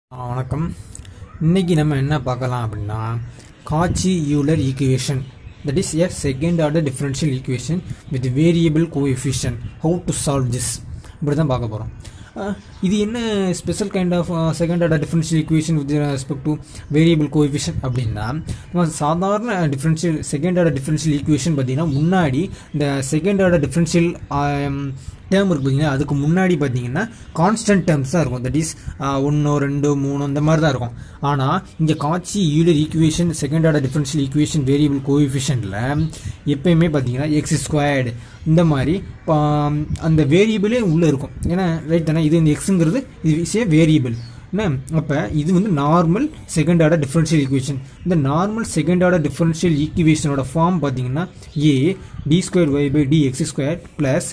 ஆ, வணக்கம் இன்னைக்கு நம்ம என்ன பார்க்கலாம் அப்படின்னா Cauchy Euler equation that is a second order differential equation with variable coefficient how to solve this இப்படி தான் பார்க்க போகிறோம் இது என்ன special kind of second order differential equation with respect to variable coefficient அப்படின்னா நம்ம சாதாரண differential second order differential equation பார்த்தீங்கன்னா முன்னாடி இந்த செகண்ட் ஆர்டர் டிஃபரன்ஷியல் டேர்ம் இருக்கு பார்த்தீங்கன்னா அதுக்கு முன்னாடி பார்த்தீங்கன்னா கான்ஸ்டன்ட் டேர்ம்ஸ் தான் இருக்கும் தட் இஸ் ஒன்று ரெண்டு மூணு இந்த மாதிரி தான் இருக்கும் ஆனால் இங்கே Cauchy Euler equation second order differential equation variable கோஎஃபிஷியன்ட்டில் எப்பயுமே பார்த்தீங்கன்னா எக்ஸ் ஸ்கொயர்டு இந்த மாதிரி ஆம், அந்த வேரியபிளே உள்ளே இருக்கும் ஏன்னா ரைட் தானே இது இந்த எக்ஸுங்கிறது இது இஸ் ஏ வேரியபிள் என்ன அப்போ இது வந்து normal second order differential equation இந்த நார்மல் செகண்ட் ஆர்டர் டிஃபரன்ஷியல் ஈக்குவேஷனோட ஃபார்ம் பார்த்தீங்கன்னா a d square y by d x square plus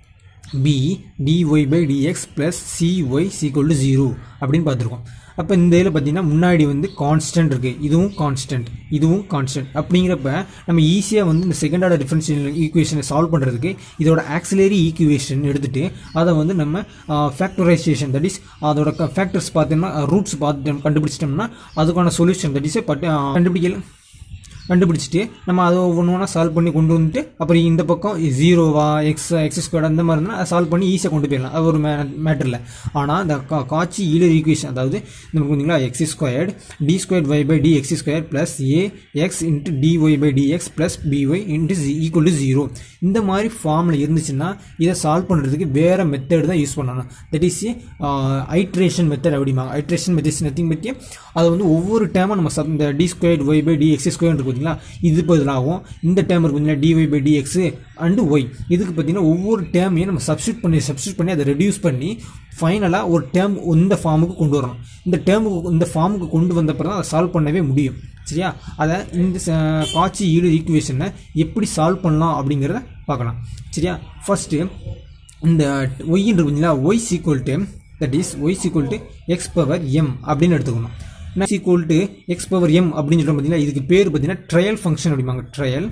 b dy by dx plus cy is equal to 0 அப்படின்னு பார்த்துருக்கோம் அப்போ இந்த இதில் பார்த்தீங்கன்னா முன்னாடி வந்து கான்ஸ்டன்ட் இருக்குது இதுவும் கான்ஸ்டன்ட் இதுவும் கான்ஸ்டன்ட் அப்படிங்கிறப்ப நம்ம ஈஸியாக வந்து இந்த செகண்ட் ஆர்டர் டிஃபரன்ஷியல் ஈக்குவேஷனை சால்வ் பண்ணுறதுக்கு இதோட ஆக்சிலரி ஈக்குவேஷன் எடுத்துட்டு அதை வந்து நம்ம ஃபேக்டரைசேஷன் தட் இஸ் அதோட ஃபேக்டர்ஸ் பார்த்தோம்னா ரூட்ஸ் பார்த்து கண்டுபிடிச்சிட்டோம்னா அதுக்கான சொல்யூஷன் தட் இஸ் பட் கண்டுபிடிக்கல கண்டுபிடிச்சிட்டு நம்ம அதை ஒவ்வொன்று ஒன்றா சால்வ் பண்ணி கொண்டு வந்துட்டு அப்புறம் இந்த பக்கம் ஜீரோவா எக்ஸ் எக்ஸ் ஸ்கொயர் அந்த மாதிரி இருந்தால் சால்வ் பண்ணி ஈஸியாக கொண்டு போயிடலாம் அது ஒரு மேட்டரில் ஆனால் இந்த கா காட்சி ஈழர் ஈக்குவேஷன் அதாவது நமக்கு பார்த்தீங்களா x squared d square y by d x square plus a x into d y by d x plus b y into equal to zero இந்த மாதிரி ஃபார்மில் இருந்துச்சுன்னா இதை சால்வ் பண்ணுறதுக்கு வேறு மெத்தட் தான் யூஸ் பண்ணணும் தட் இஸ் ஐட்ரேஷன் மெத்தட் அப்படிமா ஐட்ரேஷன் மெத்தட்ஸ் நத்திங் பற்றி அதை வந்து ஒவ்வொரு டேமும் நம்ம sub- இந்த d square y by d x square இருக்கு பார்த்தீங்களா இது பதிலாகும் இந்த டேம் இருக்கு பார்த்தீங்களா d y by d x and y இதுக்கு பார்த்தீங்கன்னா ஒவ்வொரு டேமையும் நம்ம சப்ஸ்டியூட் பண்ணி சப்ஸ்டியூட் பண்ணி அதை ரெடியூஸ் பண்ணி ஃபைனலாக ஒரு டேம் இந்த ஃபார்முக்கு கொண்டு வரணும் இந்த டேமுக்கு இந்த ஃபார்முக்கு கொண்டு வந்தப்பறம் தான் அதை சால்வ் பண்ணவே முடியும் சரியா அதை இந்த ச- காட்சி ஈடு ஈக்குவேஷனை எப்படி சால்வ் பண்ணலாம் அப்படிங்கிறத பார்க்கலாம் சரியா ஃபர்ஸ்ட்டு இந்த ஒய்ன்னு இருக்கு பார்த்தீங்களா y equal to that is y equal to x power m அப்படின்னு எடுத்துக்கணும் என்ன equal to x power m அப்படின்னு சொல்கிறோம் பார்த்தீங்களா இதுக்கு பேர் பார்த்தீங்கன்னா ட்ரையல் ஃபங்க்ஷன் அப்படிம்பாங்க ட்ரையல்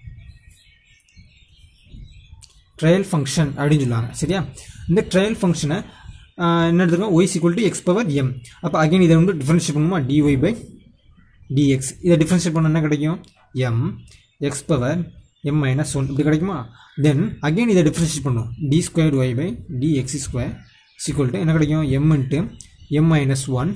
ட்ரையல் ஃபங்க்ஷன் அப்படின்னு சொல்லுவாங்க சரியா இந்த ட்ரையல் ஃபங்க்ஷனை என்ன எடுத்துக்கோங்க y equal to x power m அப்போ அகைன் இதை வந்து டிஃபரன்ஷியேட் பண்ணுமா டிஒய் பை dx இதை டிஃபரன்ஷியேட் பண்ண என்ன கிடைக்கும் m x power m minus one இப்படி கிடைக்குமா தென் அகைன் இதை டிஃபரன்ஷியேட் பண்ணும் d square y by d x square equal to என்ன கிடைக்கும் m into m minus one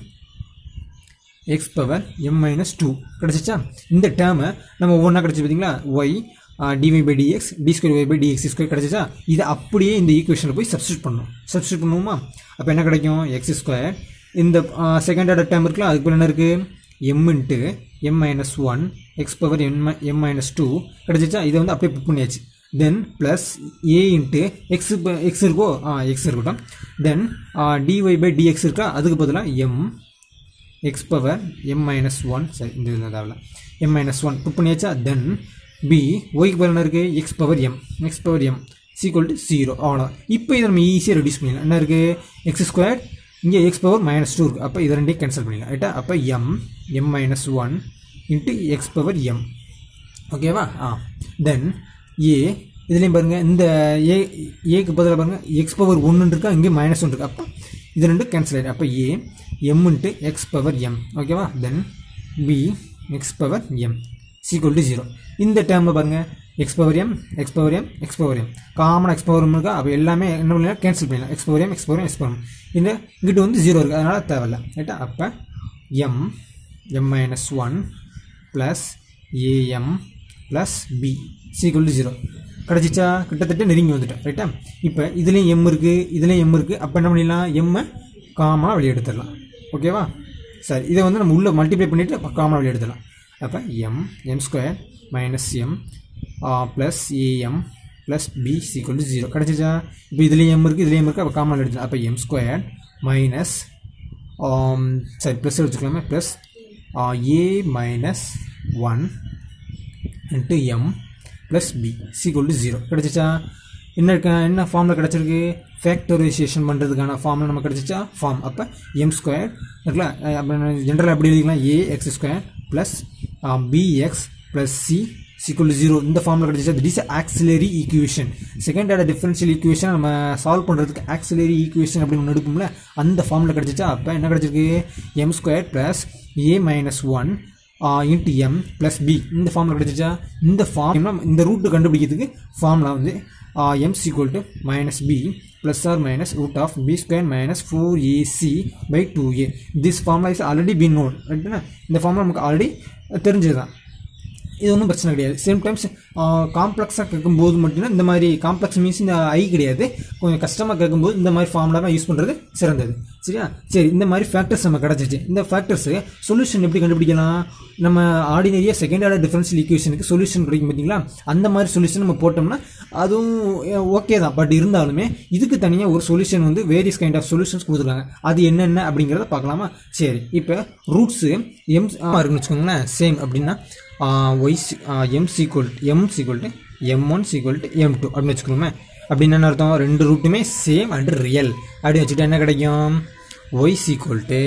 x power m minus two கிடச்சிச்சா இந்த டேர்மை நம்ம ஒவ்வொன்றா கிடச்சி பார்த்தீங்களா y d y by d x d square y by d x square கிடச்சிச்சா இதை அப்படியே இந்த ஈக்குவேஷனில் போய் சப்ஸ்டியூட் பண்ணணும் சப்ஸ்டியூட் பண்ணுவோமா அப்போ என்ன கிடைக்கும் எக்ஸ் ஸ்கொயர் இந்த செகண்ட் ஆர்டர் டேர்ம் இருக்குல்ல அதுக்கு பேர் என்ன இருக்குது m into m minus one x power m m minus two கிடச்சிச்சா இதை வந்து அப்படியே புக் பண்ணியாச்சு then plus a into x x இருக்கோ ஆ எக்ஸ் இருக்கட்டும் தென் டிஒய் பை டிஎக்ஸ் இருக்கா அதுக்கு பதிலாக m x power m minus one சரி இந்த இது தேவையில்ல எம் மைனஸ் ஒன் புக் பண்ணியாச்சா தென் பி ஒய்க்கு பதில் என்ன இருக்குது x power m x power m equal to zero அவ்வளோ இப்போ இதை நம்ம ஈஸியாக ரெடியூஸ் பண்ணிடலாம் என்ன இருக்குது எக்ஸ் ஸ்கொயர் இங்கே எக்ஸ் பவர் மைனஸ் டூ இருக்குது அப்போ இதை ரெண்டையும் கேன்சல் பண்ணிடலாம் ரைட்டா அப்போ m m minus one into x power m ஓகேவா ஆ தென் ஏ இதுலேயும் பாருங்கள் இந்த ஏ ஏக்கு பதிலாக பாருங்கள் எக்ஸ் பவர் ஒன்று இருக்கா இங்கே மைனஸ் ஒன் இருக்கு அப்போ இது ரெண்டும் கேன்சல் ஆகிடும் அப்போ a m into x power m ஓகேவா then b x power m equal to zero இந்த டேர்மில் பாருங்கள் x power m x power m x power m common x power இருக்கா அப்போ எல்லாமே என்ன பண்ணலாம் கேன்சல் பண்ணிடலாம் x power m x power m x power m இந்த இங்கிட்டு வந்து ஜீரோ இருக்குது அதனால் தேவையில்ல ரைட்டா அப்போ m m minus one plus a m plus b equal to zero கிடச்சிச்சா கிட்டத்தட்ட நெருங்கி வந்துட்டோம் ரைட்டா இப்போ இதுலேயும் எம் இருக்குது இதுலேயும் எம் இருக்குது அப்போ என்ன பண்ணிடலாம் எம்மை காமனாக வெளியே எடுத்துடலாம் ஓகேவா சரி இதை வந்து நம்ம உள்ளே மல்டிப்ளை பண்ணிவிட்டு காமனாக வெளியே எடுத்துடலாம் அப்போ m m square minus m plus a m plus b equal to zero கிடச்சிச்சா இப்போ இதுலேயும் எம் இருக்குது இதுலேயும் இருக்குது அப்போ காமனாக எடுத்துடலாம் அப்போ எம் ஸ்கொயர் மைனஸ் சரி ப்ளஸ் வச்சுக்கலாமே plus a minus one into m plus b equal to zero கிடச்சிச்சா என்ன இருக்க என்ன ஃபார்மில் கிடச்சிருக்கு ஃபேக்டரைசேஷன் பண்ணுறதுக்கான ஃபார்மில் நம்ம கிடச்சிச்சா ஃபார்ம் அப்போ எம் ஸ்கொயர் இருக்குல்ல அப்புறம் ஜென்ரலாக எப்படி எழுதிக்கலாம் a x square plus b x plus c equal to zero இந்த ஃபார்மில் கிடச்சிச்சா that is auxiliary equation second order differential equation நம்ம சால்வ் பண்ணுறதுக்கு ஆக்சிலரி ஈக்குவேஷன் அப்படின்னு ஒன்று எடுப்போம்ல அந்த ஃபார்மில் கிடச்சிச்சா அப்போ என்ன கிடச்சிருக்கு m square plus a minus one into m plus b இந்த ஃபார்மில் கிடச்சிச்சா இந்த ஃபார்ம் இந்த ரூட்டு கண்டுபிடிக்கிறதுக்கு ஃபார்முலா வந்து m equal to minus b plus or minus root of b square minus four a c by two a this formula is already be noted ரைட்டுனா இந்த formula நமக்கு already தெரிஞ்சது தான் இது ஒன்றும் பிரச்சனை கிடையாது சேம் டைம்ஸ் காம்ப்ளெக்ஸாக கேட்கும்போது மட்டும்தான் இந்த மாதிரி காம்ப்ளெக்ஸ் மீன்ஸ் இந்த ஐ கிடையாது கொஞ்சம் கஷ்டமாக கேட்கும்போது இந்த மாதிரி ஃபார்முலா தான் யூஸ் பண்ணுறது சிறந்தது சரியா சரி இந்த மாதிரி ஃபேக்டர்ஸ் நம்ம கிடச்சிச்சு இந்த ஃபேக்டர்ஸு சொல்யூஷன் எப்படி கண்டுபிடிக்கலாம் நம்ம ஆர்டினரியாக செகண்ட் ஆர்டர் டிஃபரன்ஷியல் ஈக்குவேஷனுக்கு சொல்யூஷன் கிடைக்கும் பார்த்தீங்களா அந்த மாதிரி சொல்யூஷன் நம்ம போட்டோம்னா அதுவும் ஓகே தான் பட் இருந்தாலுமே இதுக்கு தனியாக ஒரு சொல்யூஷன் வந்து வேரியஸ் கைண்ட் ஆஃப் சொல்யூஷன்ஸ் கொடுத்துருக்காங்க அது என்னென்ன அப்படிங்கிறத பார்க்கலாமா சரி இப்போ ரூட்ஸு எம் இருக்குன்னு வச்சுக்கோங்களேன் சேம் அப்படின்னா y m equal m equal to m one equal to m two அப்படின்னு வச்சுக்கணுமே அப்படின்னு என்ன அர்த்தம் ரெண்டு ரூட்டுமே சேம் அண்ட் ரியல் அப்படின்னு வச்சுட்டு என்ன கிடைக்கும் y equal to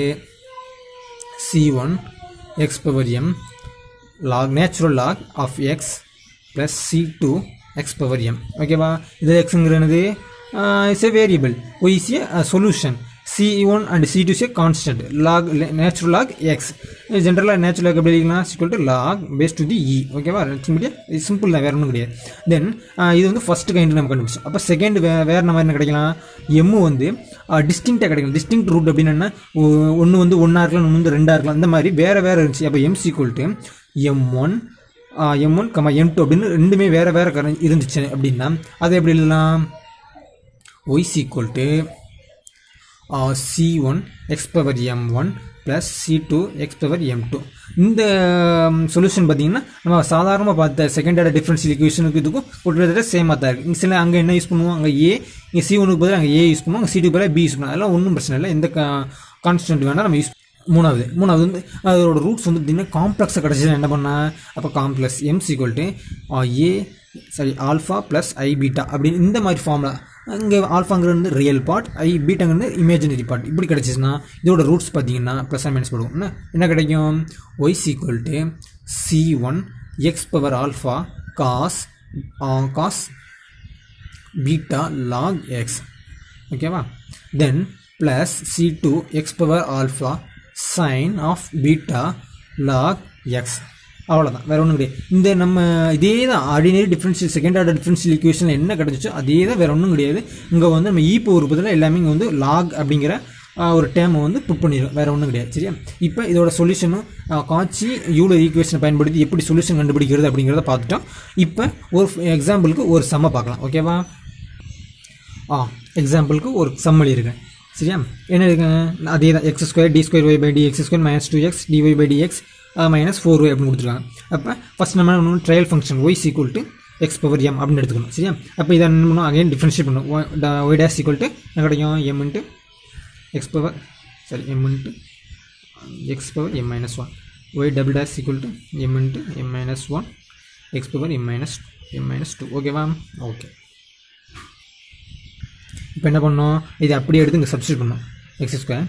c one x power m log natural log of x plus c two x power m ஓகேவா இது எக்ஸுங்கிறது it's a variable y is a solution c one and c two is a constant log natural log x ஜென்ரலாக natural log எப்படி எழுதிக்கலாம் equal to log base to the e ஓகேவா சிம்பிளியா இது simple தான் வேறு ஒன்றும் கிடையாது தென் இது வந்து ஃபஸ்ட் கைண்ட் நம்ம கண்டுபிடிச்சோம் அப்போ செகண்ட் வே வேறு நம்ம என்ன கிடைக்கலாம் எம்மு வந்து டிஸ்டிங்டாக கிடைக்கும் டிஸ்டிங் ரூட் அப்படின்னு என்ன ஒன்று வந்து ஒன்றா இருக்கலாம் ஒன்று வந்து ரெண்டாக இருக்கலாம் இந்த மாதிரி வேறு வேறு இருந்துச்சு அப்போ m equal to m one m one comma m two அப்படின்னு ரெண்டுமே வேறு வேறு கர இருந்துச்சு அப்படின்னா அதை எப்படி எழுதலாம் y equal to c one x power m one plus c two x power m two இந்த சொல்யூஷன் பார்த்தீங்கன்னா நம்ம சாதாரணமாக பார்த்த செகண்ட் ஆர்டர் டிஃபரன்ஷியல் ஈக்குவேஷனுக்கு இதுக்கும் கிட்டத்தட்ட சேமாக தான் இருக்குது இங்கே சில அங்கே என்ன யூஸ் பண்ணுவோம் அங்கே ஏ இங்கே சி ஒனுக்கு பதிலாக அங்கே ஏ யூஸ் பண்ணுவோம் அங்கே சி டூ பதிலாக பி யூஸ் பண்ணுவோம் அதெல்லாம் ஒன்றும் பிரச்சனை இல்லை எந்த கான்ஸ்டன்ட் வேணால் நம்ம யூஸ் மூணாவது மூணாவது வந்து அதோட ரூட்ஸ் வந்து பார்த்தீங்கன்னா காம்ப்ளெக்ஸாக கிடச்சிச்சு என்ன பண்ணால் அப்போ complex m equal to a sorry alpha plus i beta அப்படின்னு இந்த மாதிரி ஃபார்முலா இங்கே ஆல்ஃபாங்கிறது வந்து ரியல் பார்ட் ஐ பீட்டாங்கிறது இமேஜினரி பார்ட் இப்படி கிடச்சிச்சுன்னா இதோட ரூட்ஸ் பார்த்தீங்கன்னா ப்ளஸ் அண்ட் மைனஸ் போடுவோம் என்ன என்ன கிடைக்கும் y equal to c one x power alpha cos cos beta log x ஓகேவா then plus c two x power alpha sine of beta log x அவ்வளோதான் வேறு ஒன்றும் கிடையாது இந்த நம்ம இதே தான் ordinary differential second order differential ஈக்குவேஷனில் என்ன கிடச்சிச்சோ அதே தான் வேறு ஒன்றும் கிடையாது இங்கே வந்து நம்ம ஈப்போ ஒரு பதிலாக எல்லாமே இங்கே வந்து லாக் அப்படிங்கிற ஒரு டேமை வந்து புட் பண்ணிடும் வேறு ஒன்றும் கிடையாது சரியா இப்போ இதோட சொல்யூஷனும் காட்சி யூலர் ஈக்குவேஷனை பயன்படுத்தி எப்படி சொல்யூஷன் கண்டுபிடிக்கிறது அப்படிங்கிறத பார்த்துட்டோம் இப்போ ஒரு எக்ஸாம்பிளுக்கு ஒரு சம்மை பார்க்கலாம் ஓகேவா ஆ எக்ஸாம்பிளுக்கு ஒரு சம் எழுதியிருக்கேன் சரியா என்ன இருக்குங்க அதே தான் x square d square y by d x square minus two x d y by d x minus four y அப்படின்னு கொடுத்துருக்காங்க அப்போ ஃபஸ்ட் நம்ம என்ன பண்ணணும் trial function y equal to x power m அப்படின்னு எடுத்துக்கணும் சரியா அப்போ இதை என்ன பண்ணணும் அகைன் டிஃப்ரென்ஷியேட் பண்ணணும் ஒய் டேஸ் ஈக்குவல் டு என்ன கிடைக்கும் m into x power sorry m into x power m minus one y double days equal to m into m minus one x power m minus m minus two ஓகேவா okay இப்போ என்ன பண்ணோம் இதை அப்படியே எடுத்து இங்கே சப்ஸ்டியூட் பண்ணோம் x square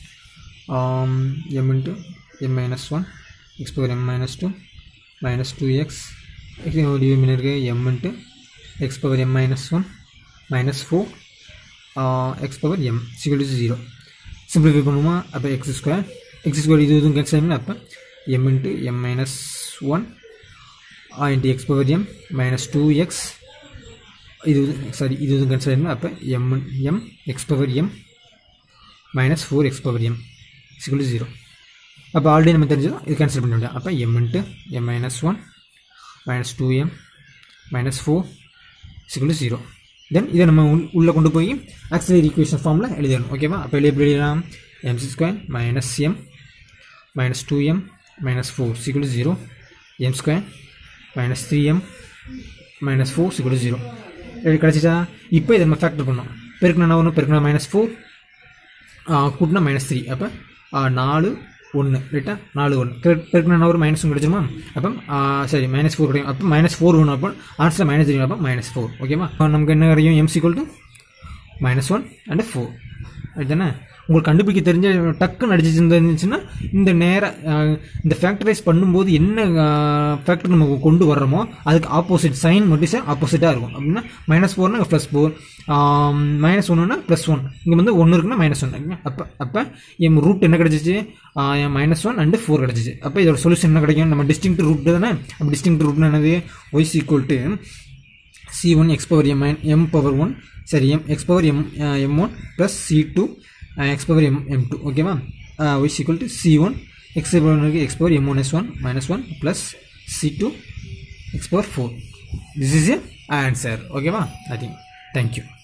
m into m minus one x power m minus two minus two x TV mean இருக்குது m into x power m minus one minus four x power m equal to zero simplify பண்ணுவோமா அப்போ X square X square இது இதுவும் cancel ஆகும் அப்போ m into m minus one into x power m minus two x இது sorry இது இதுவும் cancel ஆகிடும் அப்போ m m x power m minus four x power m equal zero அப்போ ஆல்ரெடி நம்ம தெரிஞ்சதும் இது கேன்சல் பண்ண முடியும் அப்போ m into m minus one minus two m minus four equal zero then இதை நம்ம உள் உள்ளே கொண்டு போய் ஆக்சிலரி ஈக்குவேஷன் ஃபார்மில் எழுதிடணும் ஓகேவா அப்போ எழுதி எப்படி எழுதலாம் m c square minus m minus two m minus four equal zero m square minus three m minus four equal zero கிடச்சிச்சா இப்போ இதை நம்ம ஃபேக்டர் பண்ணோம் பெருக்கணும் ஒன்று பெருக்கணும் மைனஸ் ஃபோர் கூட்டினா மைனஸ் த்ரீ அப்போ நாலு ஒன்று ரைட்டா நாலு ஒன்று பெருக்கணும் ஒரு மைனஸ் ஒன்று கிடச்சிருமா அப்போ சரி மைனஸ் ஃபோர் கிடைக்கும் அப்போ மைனஸ் ஃபோர் ஒன்று அப்போ ஆன்சர் மைனஸ் த்ரீ அப்போ மைனஸ் ஃபோர் ஓகேவா நமக்கு என்ன கிடைக்கும் m equal to minus one and four right தானே உங்களுக்கு கண்டுபிடிக்க தெரிஞ்ச டக்குன்னு அடிச்சு இருந்துச்சுன்னா இந்த நேர அஹ், இந்த ஃபேக்டரைஸ் பண்ணும்போது என்ன ஃபேக்டர் நம்ம கொண்டு வர்றோமோ அதுக்கு ஆப்போசிட் சைன் மட்டும் ஆப்போசிட்டாக இருக்கும் அப்படின்னா மைனஸ் ஃபோர்னா ப்ளஸ் ஃபோர் மைனஸ் ஒன்றுனா ப்ளஸ் ஒன் இங்கே வந்து ஒன்று இருக்குன்னா மைனஸ் ஒன் அப்போ அப்போ என் ரூட் என்ன கிடச்சிச்சு என் மைனஸ் ஒன் அண்டு ஃபோர் கிடச்சிச்சு அப்போ இதோட சொல்யூஷன் என்ன கிடைக்கும் நம்ம டிஸ்டிங் ரூட் தானே அப்போ டிஸ்டிங் ரூட்னா என்னது y is equal to c one x power m m power one சரி m x power m m one plus c two x power m m two ஓகேவா y is equal to c one x power one x power m one s one minus one plus c two x power four this is a answer ஓகேவா I think thank you